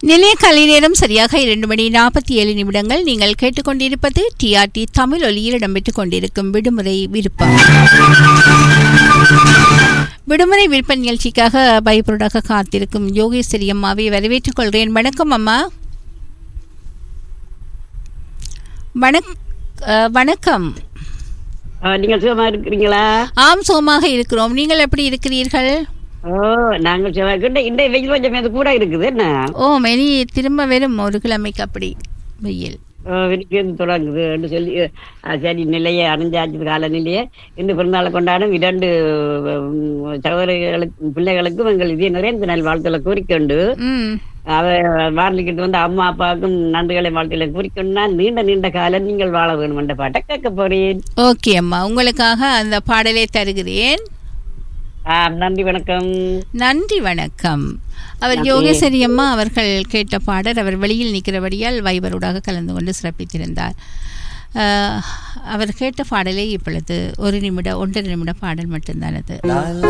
நிலைய கலை நேரம் சரியாக இரண்டு மணி நாற்பத்தி ஏழு நிமிடங்கள் நீங்கள் கேட்டுக்கொண்டிருப்பது டிஆர்டி தமிழ் ஒலியில் இடம்பெற்றுக் கொண்டிருக்கும் விடுமுறை விருப்பம் விடுமுறை விருப்ப நிகழ்ச்சிக்காக பயப்பொருடாக காத்திருக்கும் யோகேஸ்வரி அம்மாவை வரவேற்றுக் கொள்கிறேன் வணக்கம் அம்மா வணக் அஹ், வணக்கம் ஆ, நீங்கள் சுகமா இருக்கிறீங்களா ஆம் சோமாக இருக்கிறோம் நீங்கள் எப்படி இருக்கிறீர்கள் ஓ நாங்கள் சுகமா இந்த இந்த வெயில் கொஞ்சம் இது கூட இருக்குது என்ன ஓ மெனி திரும்ப வரும் ஒரு கிழமைக்கு அப்படி வெயில் ஓ, விரிக்கிறது தொடங்குது என்று சொல்லி ஆ, சரி நிலையை அடைஞ்சாச்சு கால நிலையை இன்று பிறந்தநாளை கொண்டாடும் இரண்டு உம், சகோதரிகளுக்கு பிள்ளைகளுக்கும் எங்கள் இதே நிறைய நாள் வாழ்த்துக்களை கூறிக்கொண்டு ம் அவ வாரலிக்கிட்டு வந்து அம்மா அப்பாவுக்கும் நன்றிகளை வாழ்த்துக்களை கூறிக்கொண்டா நீண்ட நீண்ட காலம் நீங்கள் வாழ வேணும் என்ற பாட்டை கேட்க போறேன் ஓகே அம்மா உங்களுக்காக அந்த பாடலை தருகிறேன் ஆ, நன்றி வணக்கம் நன்றி வணக்கம் அவர் யோகேஸ்வரி அம்மா அவர்கள் கேட்ட பாடல் அவர் வெளியில் நிற்கிறபடியால் வைபரோடாக கலந்து கொண்டு சிறப்பித்திருந்தார் அஹ், அவர் கேட்ட பாடலை இப்பொழுது ஒரு நிமிட ஒன்றரை நிமிட பாடல் மட்டும்தான் அது